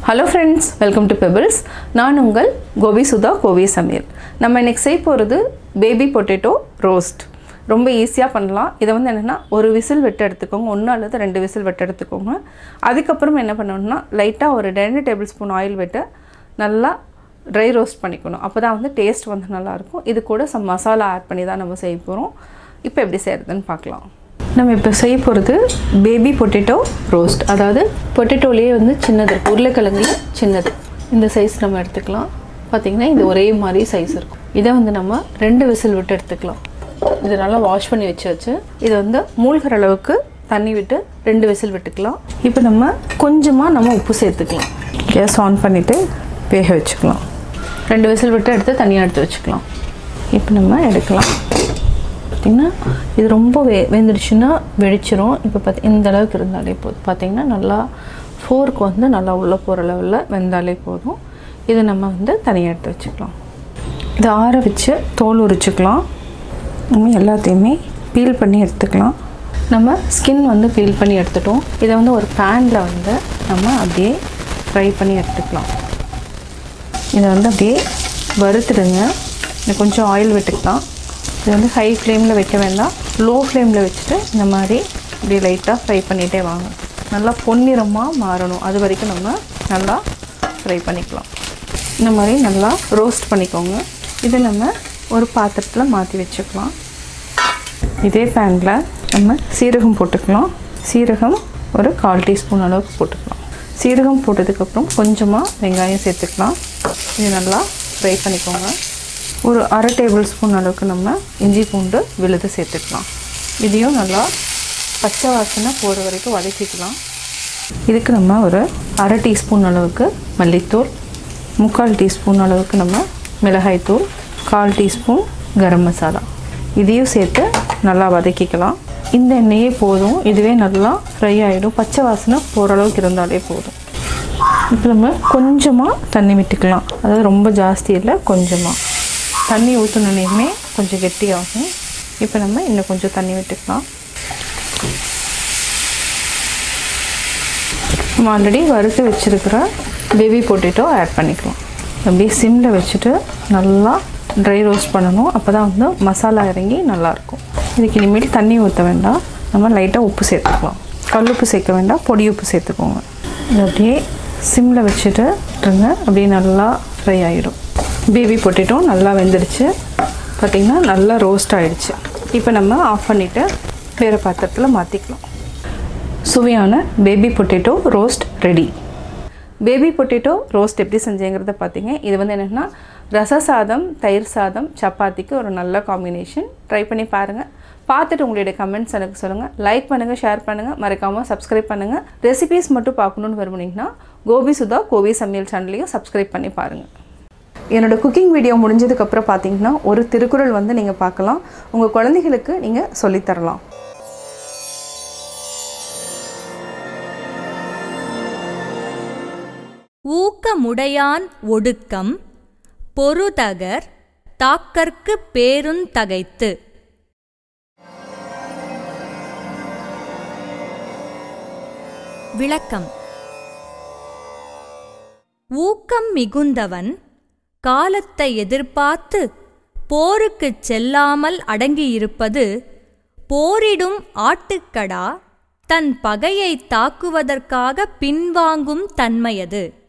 hello friends welcome to Pebbles நான் உங்கள் கோபி சுதா கோவி சமையல் நம்ம இன்னைக்கு செய்ய போகிறது பேபி பொட்டேட்டோ ரோஸ்ட் ரொம்ப ஈஸியாக பண்ணலாம் இதை வந்து என்னென்னா ஒரு விசில் விட்டு எடுத்துக்கோங்க ஒன்று அல்லது ரெண்டு விசில் விட்டு எடுத்துக்கோங்க அதுக்கப்புறம் என்ன பண்ணணும்னா லைட்டாக ஒரு ரெண்டு டேபிள் ஸ்பூன் ஆயில் விட்டு நல்லா ட்ரை ரோஸ்ட் பண்ணிக்கணும் அப்போ தான் வந்து டேஸ்ட் வந்து நல்லாயிருக்கும் இது கூட சம் மசாலா ஆட் பண்ணி தான் நம்ம செய்ய போகிறோம் இப்போ எப்படி செய்கிறதுன்னு பார்க்கலாம் நம்ம இப்போ செய்ய போகிறது பேபி பொட்டேட்டோ ரோஸ்ட் அதாவது பொட்டேட்டோலேயே வந்து சின்னது இருக்கும் உருளைக்கிழங்குல சின்னது இந்த சைஸ் நம்ம எடுத்துக்கலாம் பார்த்திங்கன்னா இது ஒரே மாதிரி சைஸ் இருக்கும் இதை வந்து நம்ம ரெண்டு விசில் விட்டு எடுத்துக்கலாம் இது நல்லா வாஷ் பண்ணி வச்சாச்சு இது வந்து மூழ்கிற அளவுக்கு தண்ணி விட்டு ரெண்டு விசில் விட்டுக்கலாம் இப்போ நம்ம கொஞ்சமாக நம்ம உப்பு சேர்த்துக்கலாம் கேஸ் ஆன் பண்ணிவிட்டு வேக வச்சுக்கலாம் ரெண்டு விசில் விட்டு எடுத்து தனியாக எடுத்து வச்சுக்கலாம் இப்போ நம்ம எடுக்கலாம் பார்த்திங்கன்னா இது ரொம்ப வே வெந்துடுச்சுன்னா வெடிச்சிரும் இப்போ பார்த்தி இந்த அளவுக்கு இருந்தாலே போதும் பார்த்திங்கன்னா நல்லா ஃபோர்க்கு வந்து நல்லா உள்ளே போகிற லெவலில் வெந்தாலே போதும் இதை நம்ம வந்து தனியாக எடுத்து வச்சுக்கலாம் இதை ஆற வச்சு தோல் உரிச்சுக்கலாம் நம்ம எல்லாத்தையுமே பீல் பண்ணி எடுத்துக்கலாம் நம்ம ஸ்கின் வந்து பீல் பண்ணி எடுத்துட்டோம் இதை வந்து ஒரு பேனில் வந்து நம்ம அப்படியே ஃப்ரை பண்ணி எடுத்துக்கலாம் இதை வந்து அப்படியே வறுத்துடுங்க இன்னும் கொஞ்சம் ஆயில் விட்டுக்கலாம் இது வந்து ஹை ஃப்ளேமில் வைக்க வேண்டாம் லோ ஃப்ளேமில் வச்சுட்டு இந்த மாதிரி இப்படியே லைட்டாக ஃப்ரை பண்ணிகிட்டே வாங்க நல்லா பொன்னிறமாக மாறணும் அது வரைக்கும் நம்ம நல்லா ஃப்ரை பண்ணிக்கலாம் இந்த மாதிரி நல்லா ரோஸ்ட் பண்ணிக்கோங்க இதை நம்ம ஒரு பாத்திரத்தில் மாற்றி வச்சுக்கலாம் இதே பேனில் நம்ம சீரகம் போட்டுக்கலாம் சீரகம் ஒரு கால் டீஸ்பூன் அளவுக்கு போட்டுக்கலாம் சீரகம் போட்டதுக்கப்புறம் கொஞ்சமாக வெங்காயம் சேர்த்துக்கலாம் இது நல்லா ஃப்ரை பண்ணிக்கோங்க ஒரு அரை டேபிள் ஸ்பூன் அளவுக்கு நம்ம இஞ்சி பூண்டு விழுது சேர்த்துக்கலாம் இதையும் நல்லா பச்சை வாசனை போகிற வரைக்கும் வதக்கிக்கலாம் இதுக்கு நம்ம ஒரு அரை டீஸ்பூன் அளவுக்கு மல்லித்தூள் முக்கால் டீஸ்பூன் அளவுக்கு நம்ம மிளகாய்த்தூள் கால் டீஸ்பூன் கரம் மசாலா இதையும் சேர்த்து நல்லா வதக்கிக்கலாம் இந்த எண்ணெயே போதும் இதுவே நல்லா ஃப்ரை ஆகிடும் பச்சை வாசனை போகிற அளவுக்கு இருந்தாலே போதும் இப்போ நம்ம கொஞ்சமாக தண்ணி விட்டுக்கலாம் அதாவது ரொம்ப ஜாஸ்தி இல்லை கொஞ்சமாக தண்ணி ஊற்றினோடனே கொஞ்சம் கெட்டியாகும் இப்போ நம்ம இன்னும் கொஞ்சம் தண்ணி விட்டுக்கலாம் நம்ம ஆல்ரெடி வறுத்து வச்சுருக்கிற பேபி பொட்டேட்டோ ஆட் பண்ணிக்கலாம் அப்படியே சிம்மில் வச்சுட்டு நல்லா ட்ரை ரோஸ்ட் பண்ணணும் அப்போ தான் வந்து மசாலா இறங்கி நல்லாயிருக்கும் இதுக்கு இனிமேல் தண்ணி ஊற்ற வேண்டாம் நம்ம லைட்டாக உப்பு சேர்த்துக்கலாம் கல் உப்பு சேர்க்க வேண்டாம் பொடி உப்பு சேர்த்துக்கோங்க இது அப்படியே சிம்மில் வச்சுட்டு இருங்க அப்படியே நல்லா ஃப்ரை ஆகிடும் பேபி பொட்டேட்டோ நல்லா வெந்துடுச்சு பார்த்திங்கன்னா நல்லா ரோஸ்ட் ஆகிடுச்சு இப்போ நம்ம ஆஃப் பண்ணிவிட்டு வேறு பாத்திரத்தில் மாற்றிக்கலாம் சுவையான baby potato roast ready baby potato roast எப்படி செஞ்சேங்கிறத பார்த்தீங்க இது வந்து என்னென்னா ரச சாதம் தயிர் சாதம் சப்பாத்திக்கு ஒரு நல்ல காம்பினேஷன் ட்ரை பண்ணி பாருங்கள் பார்த்துட்டு உங்களுடைய கமெண்ட்ஸ் எனக்கு சொல்லுங்கள் லைக் பண்ணுங்கள் ஷேர் பண்ணுங்கள் மறக்காமல் சப்ஸ்கிரைப் பண்ணுங்கள் ரெசிபீஸ் மட்டும் பார்க்கணுன்னு விரும்புனீங்கன்னா கோபி சுதா கோவி சமையல் சேனலையும் சப்ஸ்கிரைப் பண்ணி பாருங்கள் என்னோட குக்கிங் வீடியோ முடிஞ்சதுக்கப்புறம் பார்த்தீங்கன்னா ஒரு திருக்குறள் வந்து நீங்கள் பார்க்கலாம் உங்கள் குழந்தைகளுக்கு நீங்கள் சொல்லித்தரலாம் ஊக்கமுடையான் ஒடுக்கம் பொருதகர் தாக்கர்க்குப் பேருந் தகைத்து விளக்கம் ஊக்கம் மிகுந்தவன் காலத்தை எதிர்பார்த்து போருக்குச் செல்லாமல் அடங்கியிருப்பது போரிடும் ஆட்டுக்கடா தன் பகையை தாக்குவதற்காக பின்வாங்கும் தன்மையது